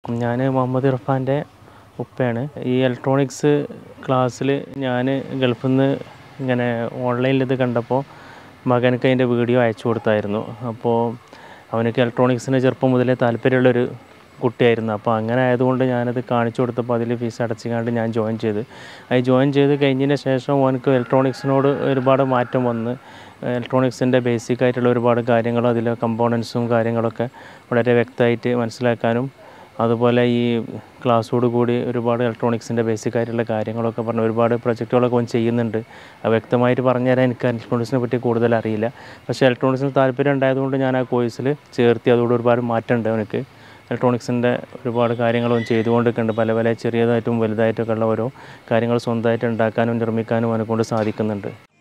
ഞാൻ മുഹമ്മദ് ഇർഫാൻ്റെ ഉപ്പയാണ് ഈ ഇലക്ട്രോണിക്സ് ക്ലാസ്സിൽ ഞാൻ ഗൾഫിൽ നിന്ന് ഇങ്ങനെ ഓൺലൈനിൽ ഇത് കണ്ടപ്പോൾ മകനക്ക് അതിൻ്റെ വീഡിയോ അയച്ചു കൊടുത്തായിരുന്നു അപ്പോൾ അവനക്ക് ഇലക്ട്രോണിക്സിന് ചെറുപ്പം മുതലേ താല്പര്യമുള്ളൊരു കുട്ടിയായിരുന്നു അപ്പോൾ അങ്ങനെ ആയതുകൊണ്ട് ഞാനത് കാണിച്ചു കൊടുത്തപ്പോൾ അതിൽ ഫീസ് അടച്ചുകൊണ്ട് ഞാൻ ജോയിൻ ചെയ്ത് അത് ജോയിൻ ചെയ്ത് കഴിഞ്ഞതിന് ശേഷം ഓനക്ക് ഇലക്ട്രോണിക്സിനോട് ഒരുപാട് മാറ്റം വന്ന് ഇലക്ട്രോണിക്സിൻ്റെ ബേസിക് ആയിട്ടുള്ള ഒരുപാട് കാര്യങ്ങളും അതിലെ കമ്പോണൻസും കാര്യങ്ങളൊക്കെ വളരെ വ്യക്തമായിട്ട് മനസ്സിലാക്കാനും അതുപോലെ ഈ ക്ലാസ്സോട് കൂടി ഒരുപാട് ഇലക്ട്രോണിക്സിൻ്റെ ബേസിക് ആയിട്ടുള്ള കാര്യങ്ങളൊക്കെ പറഞ്ഞ് ഒരുപാട് പ്രൊജക്റ്റുകളൊക്കെ അവൻ ചെയ്യുന്നുണ്ട് അത് വ്യക്തമായിട്ട് പറഞ്ഞു തരാൻ എനിക്ക് ഇലക്ട്രോണിക്സിനെ പറ്റി കൂടുതൽ അറിയില്ല പക്ഷേ ഇലക്ട്രോണിക്സിന് താല്പര്യം ഉണ്ടായതുകൊണ്ട് ഞാൻ ആ കോഴ്സിൽ ചേർത്തി അതോട് ഒരുപാട് മാറ്റമുണ്ട് അവനക്ക് ഇലക്ട്രോണിക്സിൻ്റെ ഒരുപാട് കാര്യങ്ങളും ചെയ്തുകൊണ്ടിരിക്കുന്നുണ്ട് പല പല ചെറിയതായിട്ടും വലുതായിട്ടൊക്കെ ഉള്ള ഓരോ കാര്യങ്ങൾ സ്വന്തമായിട്ട് ഉണ്ടാക്കാനും നിർമ്മിക്കാനും അവനെ കൊണ്ട് സാധിക്കുന്നുണ്ട്